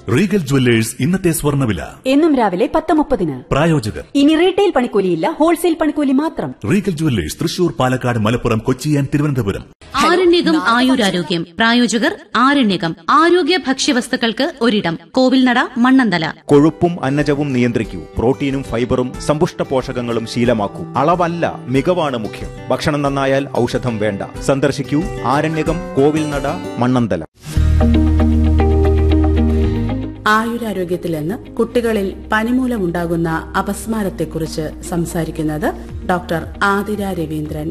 Regal jewellers ഇന്നത്തെ സ്വർണ്ണവില എന്നും രാവിലെ പത്ത് മുപ്പതിന് പ്രായോജകർ ഇനി റീറ്റെയിൽ പണിക്കൂലിയില്ല ഹോൾസെയിൽ പണിക്കൂലി മാത്രം regal jewellers Thrissur Palakkad Malappuram Kochi and Thiruvananthapuram ആരണ്യകം ആയുരാരോഗ്യം പ്രായോജകർ ആരണ്യകം ആരോഗ്യ ഭക്ഷ്യവസ്തുക്കൾക്ക് ഒരിടം കോവിൽനട മണ്ണന്തല കൊഴുപ്പും അന്നജവും നിയന്ത്രിക്കൂ പ്രോട്ടീനും ഫൈബറും സമ്പുഷ്ട പോഷകങ്ങളും ശീലമാക്കൂ അളവല്ല മികവാണ് മുഖ്യം ഭക്ഷണം നന്നായാൽ ഔഷധം വേണ്ട സന്ദർശിക്കൂ ആരണ്യകം കോവിൽനട മണ്ണന്തല ആയുരാരോഗ്യത്തിൽ നിന്ന് കുട്ടികളിൽ പനിമൂലമുണ്ടാകുന്ന അപസ്മാരത്തെക്കുറിച്ച് സംസാരിക്കുന്നത് doctor Athira Raveendran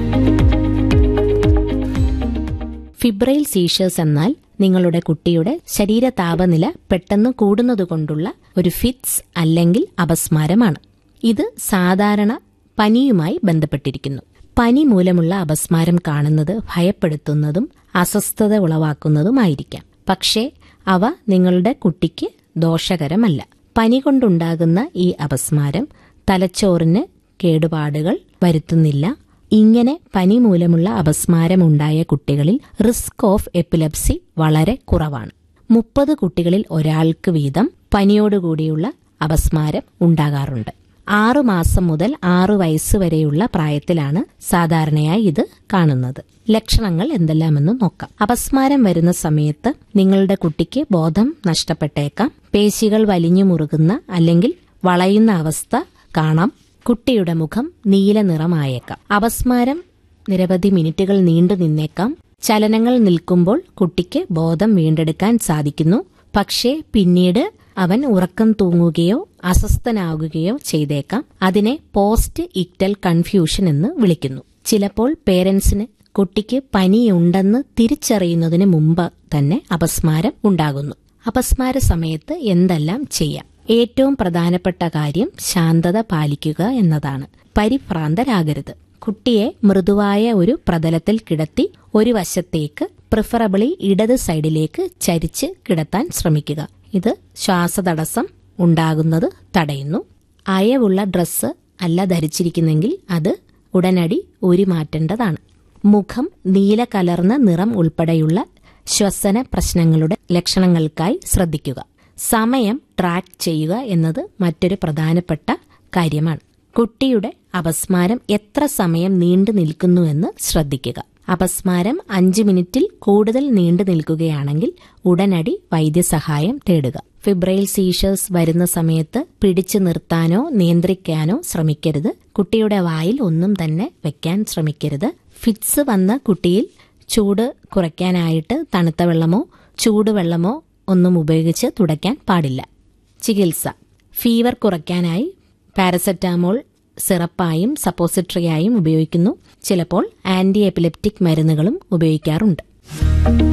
febrile seizures എന്നാൽ നിങ്ങളുടെ കുട്ടിയുടെ ശരീര താപനില പെട്ടെന്ന് കൂടുന്നതുകൊണ്ടുള്ള ഒരു ഫിറ്റ്സ് അല്ലെങ്കിൽ അപസ്മാരമാണ് ഇത് സാധാരണ പനിയുമായി ബന്ധപ്പെട്ടിരിക്കുന്നു പനി മൂലമുള്ള അപസ്മാരം കാണുന്നത് ഭയപ്പെടുത്തുന്നതും അസ്വസ്ഥത ഉളവാക്കുന്നതുമായിരിക്കാം പക്ഷേ അവ നിങ്ങളുടെ കുട്ടിക്ക് ദോഷകരമല്ല പനി കൊണ്ടുണ്ടാകുന്ന ഈ അപസ്മാരം തലച്ചോറിന് കേടുപാടുകൾ വരുത്തുന്നില്ല ഇങ്ങനെ പനി മൂലമുള്ള അപസ്മാരമുണ്ടായ കുട്ടികളിൽ റിസ്ക് ഓഫ് എപ്പിലെപ്സി വളരെ കുറവാണ് മുപ്പത് കുട്ടികളിൽ ഒരാൾക്ക് വീതം പനിയോടുകൂടിയുള്ള അപസ്മാരം ഉണ്ടാകാറുണ്ട് ആറു മാസം മുതൽ ആറു വയസ്സ് വരെയുള്ള പ്രായത്തിലാണ് സാധാരണയായി ഇത് കാണുന്നത് ലക്ഷണങ്ങൾ എന്തെല്ലാമെന്ന് നോക്കാം അപസ്മാരം വരുന്ന സമയത്ത് നിങ്ങളുടെ കുട്ടിക്ക് ബോധം നഷ്ടപ്പെട്ടേക്കാം പേശികൾ വലിഞ്ഞു മുറുകുന്ന അല്ലെങ്കിൽ വളയുന്ന അവസ്ഥ കാണാം കുട്ടിയുടെ മുഖം നീല നിറമായേക്കാം അപസ്മാരം നിരവധി മിനിറ്റുകൾ നീണ്ടു നിന്നേക്കാം ചലനങ്ങൾ നിൽക്കുമ്പോൾ കുട്ടിക്ക് ബോധം വീണ്ടെടുക്കാൻ സാധിക്കുന്നു പക്ഷേ പിന്നീട് അവൻ ഉറക്കം തൂങ്ങുകയോ അസ്വസ്ഥനാകുകയോ ചെയ്തേക്കാം അതിനെ പോസ്റ്റ് ഇക്ടൽ കൺഫ്യൂഷൻ എന്ന് വിളിക്കുന്നു ചിലപ്പോൾ പേരൻസിന് കുട്ടിക്ക് പനിയുണ്ടെന്ന് തിരിച്ചറിയുന്നതിന് മുമ്പ് തന്നെ അപസ്മാരം ഉണ്ടാകുന്നു അപസ്മാര സമയത്ത് എന്തെല്ലാം ചെയ്യാം ഏറ്റവും പ്രധാനപ്പെട്ട കാര്യം ശാന്തത പാലിക്കുക എന്നതാണ് പരിഭ്രാന്തരാകരുത് കുട്ടിയെ മൃദുവായ ഒരു പ്രതലത്തിൽ കിടത്തി ഒരു വശത്തേക്ക് പ്രിഫറബിളി ഇടത് സൈഡിലേക്ക് ചരിച്ച് കിടത്താൻ ശ്രമിക്കുക ഇത് ശ്വാസതടസ്സം ഉണ്ടാകുന്നത് തടയുന്നു അയവുള്ള ഡ്രസ്സ് അല്ല ധരിച്ചിരിക്കുന്നെങ്കിൽ അത് ഉടനടി ഊരി മാറ്റേണ്ടതാണ് മുഖം നീല കലർന്ന നിറം ഉൾപ്പെടെയുള്ള ശ്വസന പ്രശ്നങ്ങളുടെ ലക്ഷണങ്ങൾക്കായി ശ്രദ്ധിക്കുക സമയം ട്രാക്ക് ചെയ്യുക എന്നത് മറ്റൊരു പ്രധാനപ്പെട്ട കാര്യമാണ് കുട്ടിയുടെ അപസ്മാരം എത്ര സമയം നീണ്ടു നിൽക്കുന്നുവെന്ന് ശ്രദ്ധിക്കുക അപസ്മാരം അഞ്ച് മിനിറ്റിൽ കൂടുതൽ നീണ്ടു നിൽക്കുകയാണെങ്കിൽ ഉടനടി വൈദ്യസഹായം തേടുക ഫിബ്രൈൽ സീഷേഴ്സ് വരുന്ന സമയത്ത് പിടിച്ചു നിർത്താനോ നിയന്ത്രിക്കാനോ ശ്രമിക്കരുത് കുട്ടിയുടെ വായിൽ ഒന്നും തന്നെ വെക്കാൻ ശ്രമിക്കരുത് ഫിറ്റ്സ് വന്ന കുട്ടിയിൽ ചൂട് കുറയ്ക്കാനായിട്ട് തണുത്ത വെള്ളമോ ചൂടുവെള്ളമോ ഒന്നും ഉപയോഗിച്ച് തുടയ്ക്കാൻ പാടില്ല ചികിത്സ ഫീവർ കുറയ്ക്കാനായി പാരസെറ്റാമോൾ സിറപ്പായും സപ്പോസിറ്ററിയായും ഉപയോഗിക്കുന്നു ചിലപ്പോൾ ആന്റി എപ്പിലെപ്റ്റിക് മരുന്നുകളും ഉപയോഗിക്കാറുണ്ട്